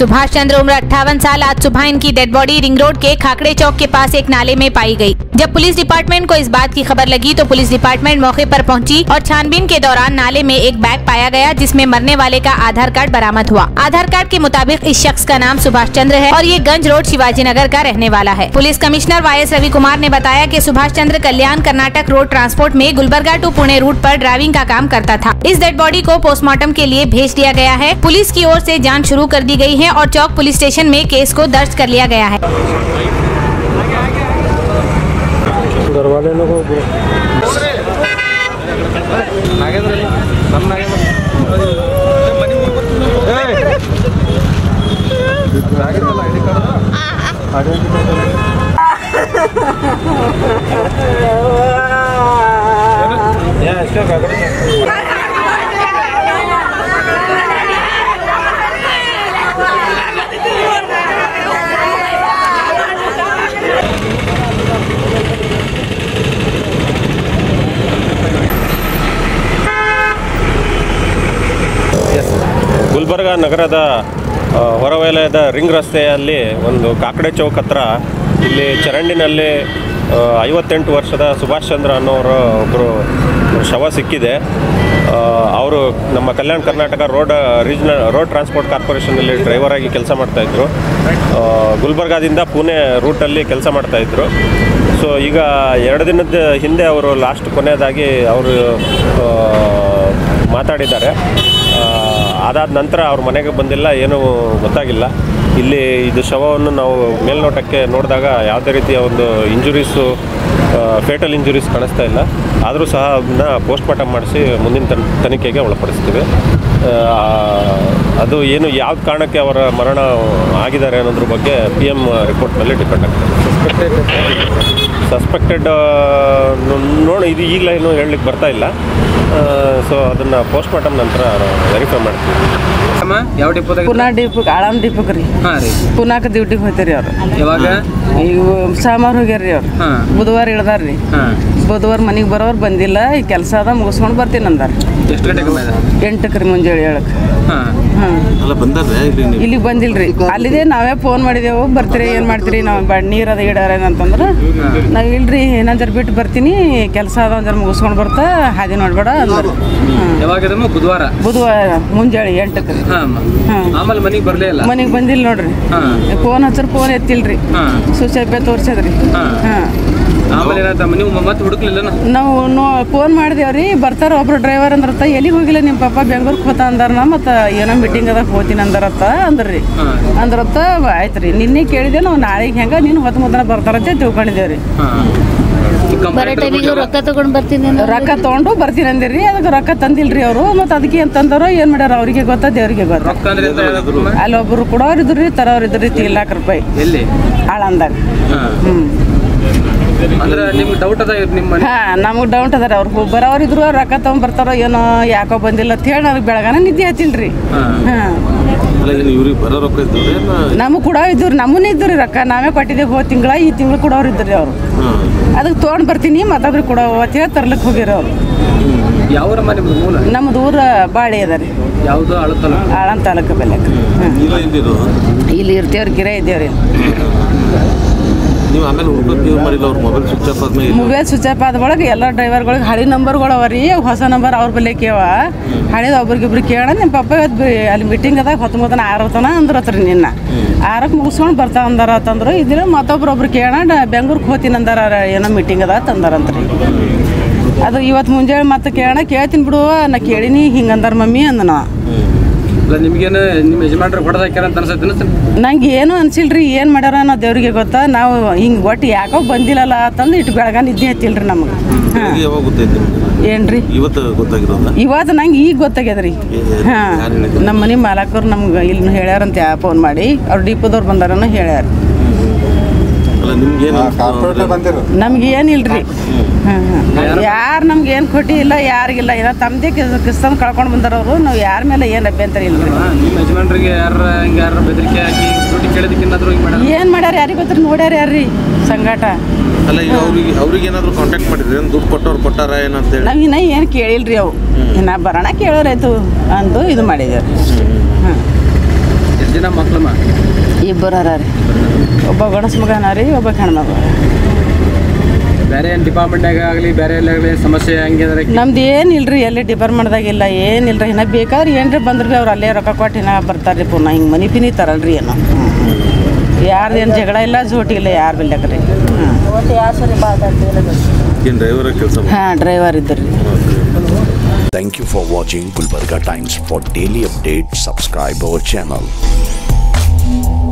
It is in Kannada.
सुभाष चंद्र उम्र अट्ठावन साल आज सुबह इनकी डेड बॉडी रिंग रोड के खाकड़े चौक के पास एक नाले में पाई गई। जब पुलिस डिपार्टमेंट को इस बात की खबर लगी तो पुलिस डिपार्टमेंट मौके पर पहुंची और छानबीन के दौरान नाले में एक बैग पाया गया जिसमें मरने वाले का आधार कार्ड बरामद हुआ आधार कार्ड के मुताबिक इस शख्स का नाम सुभाष चंद्र है और ये गंज रोड शिवाजी नगर का रहने वाला है police commissioner Y S Ravi Kumar ने बताया कि सुभाष चंद्र कल्याण कर्नाटक रोड ट्रांसपोर्ट में गुलबर्गा टू पुणे रूट पर ड्राइविंग का काम करता था इस डेड बॉडी को पोस्टमार्टम के लिए भेज दिया गया है पुलिस की ओर से जांच शुरू कर दी गई है और चौक पुलिस स्टेशन में केस को दर्ज कर लिया गया है घर वाले लोगों को ಗುಲ್ಬರ್ಗ ನಗರದ ಆ, ಹೊರವಲಯದ ರಿಂಗ್ ರಸ್ತೆಯಲ್ಲಿ ಒಂದು ಕಾಕಡೆ ಚೌಕ್ ಹತ್ರ ಇಲ್ಲಿ ಚರಂಡಿನಲ್ಲಿ ಆ, ಐವತ್ತೆಂಟು ವರ್ಷದ ಸುಭಾಷ್ ಚಂದ್ರ ಅನ್ನೋರ ಒಬ್ಬರು ಶವ ಸಿಕ್ಕಿದೆ ಅವರು ನಮ್ಮ Kalyana Karnataka road regional road transport ಕಾರ್ಪೊರೇಷನಲ್ಲಿ ಡ್ರೈವರ್ ಆಗಿ ಕೆಲಸ ಮಾಡ್ತಾಯಿದ್ರು ಗುಲ್ಬರ್ಗಾದಿಂದ ಪುಣೆ ರೂಟಲ್ಲಿ ಕೆಲಸ ಮಾಡ್ತಾಯಿದ್ರು ಸೊ ಈಗ ಎರಡು ದಿನದ ಹಿಂದೆ ಅವರು ಲಾಸ್ಟ್ ಕೊನೆಯದಾಗಿ ಅವರು ಆ, ಮಾತಾಡಿದ್ದಾರೆ ಆ, ಅದಾದ ನಂತರ ಅವ್ರ ಮನೆಗೆ ಬಂದಿಲ್ಲ ಏನೂ ಗೊತ್ತಾಗಿಲ್ಲ ಇಲ್ಲಿ ಇದು ಶವವನ್ನು ನಾವು ಮೇಲ್ನೋಟಕ್ಕೆ ನೋಡಿದಾಗ ಯಾವುದೇ ರೀತಿಯ ಒಂದು ಇಂಜುರೀಸು ಫೇಟಲ್ ಇಂಜುರೀಸ್ ಕಾಣಿಸ್ತಾ ಇಲ್ಲ ಆದರೂ ಸಹ ಅದನ್ನ ಪೋಸ್ಟ್ಮಾರ್ಟಮ್ ಮಾಡಿಸಿ ಮುಂದಿನ ತನ್ ತನಿಖೆಗೆ ಒಳಪಡಿಸ್ತೀವಿ ಆ, ಅದು ಏನು ಯಾವ ಕಾರಣಕ್ಕೆ ಅವರ ಮರಣ ಆಗಿದ್ದಾರೆ ಅನ್ನೋದ್ರ ಬಗ್ಗೆ ಪಿ ಎಮ್ ರಿಪೋರ್ಟ್ನಲ್ಲಿ ಡಿಪೆಂಡ್ ಆಗ್ತದೆ ಸಸ್ಪೆಕ್ಟೆಡ್ ನೋಡಿ ಇದು ಈಗಲೇ ಏನು ಹೇಳಲಿಕ್ಕೆ ಬರ್ತಾ ಇಲ್ಲ ಸೊ ಅದನ್ನು ಪೋಸ್ಟ್ಮಾರ್ಟಮ್ ನಂತರ ವೆರಿಫೈ ಮಾಡ್ತೀವಿ ಅಮ್ಮ ಯಾವ ಡಿಪೋದಾಗ ಪುನಾ ಡಿಪಕ್ ಆಳಂದ ಡಿಪಕ್ ರೀ ಹಾಂ ರೀ ಪುನಾಕ ಡ್ಯೂಟಿಗೆ ಹೋಗ್ತಾರಿ ಅವ್ರು ಯಾವಾಗ ಈಗ ಸಾಮಾರು ಹೋಗ್ಯಾರ ರೀ ಅವ್ರು ಹಾಂ ಬುಧವಾರ ಇಳ್ದಾರ ರೀ ಹಾಂ ಬುಧವಾರ ಮನೆಗೆ ಬರೋರು ಬಂದಿಲ್ಲ ಈ ಕೆಲಸ ಅದ ಮುಗಿಸ್ಕೊಂಡು ಬರ್ತೀನಿ ಅಂದಾರ ಎಷ್ಟು ಗಂಟೆಗೆ ಮೇಲೆ ಎಂಟಕ್ಕೆ ರೀ ಮುಂಜಾನೆ ಹೇಳಕ್ಕೆ ಹಾಂ ಹಾಂ ಅಲ್ಲ ಬಂದಾರೆ ಇಲ್ಲಿ ನೀವು ಇಲ್ಲಿಗೆ ಬಂದಿಲ್ರಿ ಅಲ್ಲಿದೆ ನಾವೇ ಫೋನ್ ಮಾಡಿದೆವು ಬರ್ತೀರಿ ಏನು ಮಾಡ್ತೀರಿ ನಾವು ಬ ನೀರು ಅದ ಇಡಾರ ಏನಂತಂದ್ರೆ ನಾವು ಇಲ್ರಿ ಇನ್ನೊಂದು ಜರ ಬಿಟ್ಟು ಬರ್ತೀನಿ ಕೆಲಸ ಅದ ಒಂದು ಜರ ಮುಗಿಸ್ಕೊಂಡು ಬರ್ತಾ ಹಾದಿ ನೋಡ್ಬೇಡ ಅಂದ್ರೆ ಹಾಂ ಯಾವಾಗದಮ್ಮ ಬುಧವಾರ ಬುಧವಾರ ಮುಂಜಾನೆ ಎಂಟಕ್ಕೆ ರೀ ಹಾಂ ಹಾಂ ಆಮೇಲೆ ಮನೆಗೆ ಬರಲೇ ಇಲ್ಲ ಮನೆಗೆ ಬಂದಿಲ್ಲ ನೋಡ್ರಿ ಹಾಂ ಫೋನ್ ಹಚ್ಚರ್ ಫೋನ್ ಎತ್ತಿಲ್ರಿ ಹಾಂ ಸುಚೈಪೆ ತೋರ್ಸದ್ರಿ ಹಾಂ ಹಾಂ ಆಮೇಲೆ ಏನಾಯ್ತ ನೀವು ಮತ್ತೆ ಹುಡುಕ್ಲಿಲ್ಲ ನಾವು ನೋ ಫೋನ್ ಮಾಡಿದೇವ್ರಿ ಬರ್ತಾರ ಒಬ್ರು ಡ್ರೈವರ್ ಅಂದ್ರತ್ತ ಎಲ್ಲಿಗೆ ಹೋಗಿಲ್ಲ ನಿಮ್ಮ ಪಾಪ ಬೆಂಗ್ಳೂರ್ಗೆ ಹೋತ ಅಂದಾರ ಮತ್ತು ಏನೋ ಮೀಟಿಂಗ್ ಅದಾಗ ಹೋಗ್ತೀನಿ ಅಂದಾರತ್ತ ಅಂದ್ರಿ ಹಾಂ ಅಂದ್ರತ್ತ ಆಯ್ತು ರೀ ನಿನ್ನೆ ಕೇಳಿದೆ ನಾವು ನಾಳೆಗೆ ಹೆಂಗೆ ನೀನು ಹೊತ್ತು ಮುದ್ದನ ಬರ್ತಾರಂತೆ ತಿಳ್ಕೊಂಡಿದ್ದೇವ್ರಿ ಹಾಂ ಬರೋ ಟೈಮಿಗೆ ರೊಕ್ಕ ತಗೊಂಡ್ ಬರ್ತೀನಿ ಅನ್ನೋ ರೊಕ್ಕ ತೊಗೊಂಡು ಬರ್ತೀನಿ ಅಂದಿರಿ ಅದಕ್ಕೆ ರೊಕ್ಕ ತಂದಿಲ್ರಿ ಅವರು ಮತ್ತು ಅದಕ್ಕೆ ಅಂತಂದವರು ಏನು ಮಾಡ್ಯಾರ ಅವ್ರಿಗೆ ಗೊತ್ತ ದೇವ್ರಿಗೆ ಗೊತ್ತ ರೊಕ್ಕ ಅಂದ್ರೆ ಎಂತ ಹೇಳಿದ್ರು? ಅಲ್ಲಿ ಒಬ್ರು ಕೊಡೋರು ಇದ್ರಿ ತರೋರು ಇದ್ರಿ ತೀರ್ಲಾಕ ರೂಪಾಯಿ ಎಲ್ಲಿ ಆಳಂದಾಗ ಹಾಂ ಹ್ಞೂ ಅಂದ್ರೆ ನಿಮ್ಗೆ ಡೌಟ್ ಅದ ನಿಮ್ಮ ಮನೆ ಹಾ ನಮಗೆ ಡೌಟ್ ಅದಾರ ಅವ್ರು ಬರೋರು ಇದ್ರು ರೊಕ್ಕ ತಗೊಂಬರ್ತಾರೋ ಏನೋ ಯಾಕೋ ಬಂದಿಲ್ಲ ಅಂತ ಹೇಳಿ ನನಗೆ ಬೆಳಗಾನ ನಿದ್ದೆ ಹತ್ತಿಲ್ರಿ ಹಾಂ ಹಾ ಅಲ್ಲ ಏನು ಇವ್ರಿಗೆ ಬರೋ ರೊಕ್ಕ ಇದ್ದವ್ರೆ ನಮಗೆ ಕೂಡ ಇದ್ರು ನಮ್ಮನ್ನ ಇದ್ರಿ ರೊಕ್ಕ ನಾವೇ ಕೊಟ್ಟಿದ್ದೇವೆ ಹೋದ ತಿಂಗಳ ಈ ತಿಂಗಳು ಕೊಡೋರು ಇದ್ರಿ ಅವ್ರು ಹಾಂ ಅದಕ್ಕೆ ತೊಗೊಂಡು ಬರ್ತೀನಿ ಮತ್ತೊಬ್ರಿಗೆ ಕೊಡೋ ಅಂತ ಹೇಳಿ ತರ್ಲಿಕ್ಕೆ ಹೋಗಿರೋ ಅವ್ರು ಯಾವ ನಮ್ಮ ನಿಮ್ದು ಮೂಲ ನಮ್ಮದು ಊರ ಬಾಳಿ ಅದ ರೀ ಯಾವುದು ಅಳತಲ್ಲ ಆಳನ್ ತಾಲೂಕು ಬೆಲೆಕ್ ಹಾಂ ಇಲ್ಲ ಇಲ್ಲಿರು ಇಲ್ಲಿ ಇರ್ತೇವ್ರಿ ಗಿರ ಇದ್ದೇವ್ರಿ ನೀವು ಆಮೇಲೆ ಹುಡುಕಕ್ಕೆ ಇವ್ರು ಮಾಡಿಲ್ಲ ಅವ್ರ ಮೊಬೈಲ್ ಸ್ವಿಚ್ ಆಫ್ ಆದ್ಮೇಲೆ ಮೊಬೈಲ್ ಸ್ವಿಚ್ ಆಫ್ ಆದ ಒಳಗೆ ಎಲ್ಲ ಡ್ರೈವರ್ಗಳಿಗೆ ಹಳಿ ನಂಬರ್ಗಳು ಅವ ರೀ ಹೊಸ ನಂಬರ್ ಅವ್ರ ಬಲ್ಲೆ ಕೇವ ಹಳಿದ ಒಬ್ರಿಗಿಬ್ರು ಕೇಳ ನಿಮ್ಮ ಪಪ್ಪ ಇವತ್ತು ಬಿ- ಅಲ್ಲಿ ಮೀಟಿಂಗ್ ಅದಾಗ ಹೊತ್ತು ಮುತನ ಆರತನ ಅಂದ್ರತ್ರಿ ನಿನ್ನ ಆರಕ್ಕೆ ಮುಗಿಸ್ಕೊಂಡು ಬರ್ತಾ ಅಂದಾರ ಅಂತಂದ್ರು ಇದ್ರ ಮತ್ತೊಬ್ರು ಒಬ್ರು ಕೇಳ ಬೆಂಗ್ಳೂರ್ಗೆ ಹೋಗ್ತೀನಿ ಅಂದಾರ ಏನೋ ಮೀಟಿಂಗ್ ಅದ ತಂದಾರಂತ್ರಿ ಅದು ಇವತ್ತು ಮುಂಜಾನೆ ಮತ್ತೆ ಕೇಳೋಣ ಕೇಳ್ತೀನಿ ಬಿಡು ನಾ ಕೇಳಿನಿ ಹಿಂಗೆ ಅಂದಾರ ಮಮ್ಮಿ ಅಂದ ನಾ ಅಲ್ಲ ನಿಮ್ಗೇನು ನಿಮ್ಮ ಯಜಮಾನ್ರು ಹೊಡೆದು ಹಾಕ್ಯಾರ ಅಂತ ಅನ್ಸತ್ತೆ ನಂಗೆ ಏನು ಅನ್ಸಿಲ್ರಿ ಏನು ಮಾಡ್ಯಾರ ಅನ್ನೋ ದೇವ್ರಿಗೆ ಗೊತ್ತಾ ನಾವು ಹಿಂಗೆ ಒಟ್ಟು ಯಾಕೋ ಬಂದಿಲ್ಲಲ್ಲ ಅಂತಂದು ಇಟ್ಟು ಬೆಳಗಾನ ನಿದ್ದೆ ಹತ್ತಿಲ್ರಿ ನಮಗೆ ಹಾಂ ಬೆಳಗ್ಗೆ ಯಾವಾಗ ಗೊತ್ತೈತಿ ನಿಮ್ಗೆ ಏನ್ರಿ ಇವತ್ತು ಗೊತ್ತಾಗಿರೋದ ಇವತ್ತು ನಂಗೆ ಈಗ ಗೊತ್ತಾಗ್ಯದ್ರಿ ಹಾಂ ಯಾರು ಹೇಳಿದ್ರು? ನಮ್ಮ ಮನೆ ಮಾಲಕರು ನಮ್ಗೆ ಇಲ್ಲಿ ಹೇಳ್ಯಾರಂತ ಯಾ ಫೋನ್ ಮಾಡಿ ಅವ್ರು ಡಿಪೋದವ್ರು ಬಂದಾರನ ಹೇಳ್ಯಾರ ಅಲ್ಲ ನಿಮ್ಗೇನು ಕಾರ್ಪೊರೇಟರ್ ಬಂದಿರು ನಮ್ಗೆ ಏನಿಲ್ರಿ ಹಾಂ ಹಾಂ ಯಾರು ನಮ್ಗೆ ಏನು ಕೊಟ್ಟಿಲ್ಲ ಯಾರಿಗಿಲ್ಲ ಏನೋ ತಮ್ಮದೇ ಕಿಸ್ತಂದು ಕಳ್ಕೊಂಡು ಬಂದಾರ ಅವರು ನಾವು ಯಾರ ಮೇಲೆ ಏನು ಅಭ್ಯಂತರ ಇಲ್ರಿ ನಿಮ್ಮ ಯಜಮಾನ್ರಿಗೆ ಯಾರ ಹಿಂಗೆ ಯಾರ ಬೆದರಿಕೆ ಹಾಕಿ ದುಡ್ಡು ಕೇಳೋದಕ್ಕೆ ಏನಾದ್ರು ಹಿಂಗೆ ಮಾಡ್ಯಾರ ಏನು ಮಾಡ್ಯಾರ ಯಾರಿಗೆ ಗೊತ್ತಿರ ನೋಡ್ಯಾರ ಯಾರ್ರಿ ಸಂಗಾಟ ಅಲ್ಲ ಈಗ ಅವ್ರಿಗೆ ಅವ್ರಿಗೆ ಏನಾದ್ರು ಕಾಂಟ್ಯಾಕ್ಟ್ ಮಾಡಿದ್ರಿ ಏನು ದುಡ್ಡು ಕೊಟ್ಟವ್ರು ಕೊಟ್ಟಾರ ಏನಂತ ಹೇಳಿ ನಾವು ಇನ್ನ ಏನು ಕೇಳಿಲ್ರಿ ಅವು ಇನ್ನ ಬರೋಣ ಕೇಳೋರಾಯ್ತು ಅಂದು ಇದು ಮಾಡಿದೇವ್ರಿ ಹಾಂ ಜನ ಮಕ್ಳಮ್ಮ ಇಬ್ಬರು ಅರ ರೀ ಒಬ್ಬ ಗಣಸ ಮಗನ ರೀ ಒಬ್ಬ ಹೆಣ್ಮಗ ಬೇರೆ ಏನು ಡಿಪಾರ್ಟ್ಮೆಂಟ್ನಾಗ ಆಗಲಿ ಬೇರೆ ಎಲ್ಲಾಗಲಿ ಸಮಸ್ಯೆ ಹಂಗಿದ್ರೆ ನಮ್ದು ಏನಿಲ್ಲ ರೀ ಎಲ್ಲಿ ಡಿಪಾರ್ಟ್ಮೆಂಟ್ದಾಗ ಇಲ್ಲ ಏನಿಲ್ಲ ರೀ ಇನ್ನ ಬೇಕಾದ್ರೆ ಏನ್ರಿ ಬಂದ್ರೆ ಭೀ ಅವ್ರು ಅಲ್ಲೇ ರೊಕ್ಕ ಕೊಟ್ಟು ಇನ್ನ ಬರ್ತಾರೆ ರೀ ಪುನಃ ಹಿಂಗೆ ಮನಿ ಪಿನಿ ತರಲ್ರಿ ಏನು ಯಾರ್ದು ಏನು ಜಗಳ ಇಲ್ಲ ಜೋಟಿ ಇಲ್ಲ ಯಾರು ಬಿಲ್ಲಕ ರೀ ಏನು ಡ್ರೈವರ್ ಕೆಲಸ ಹಾಂ ಡ್ರೈವರ್ ಇದ್ದರು ರೀ Thank you for watching Gulbarga Times. For daily updates, subscribe our channel.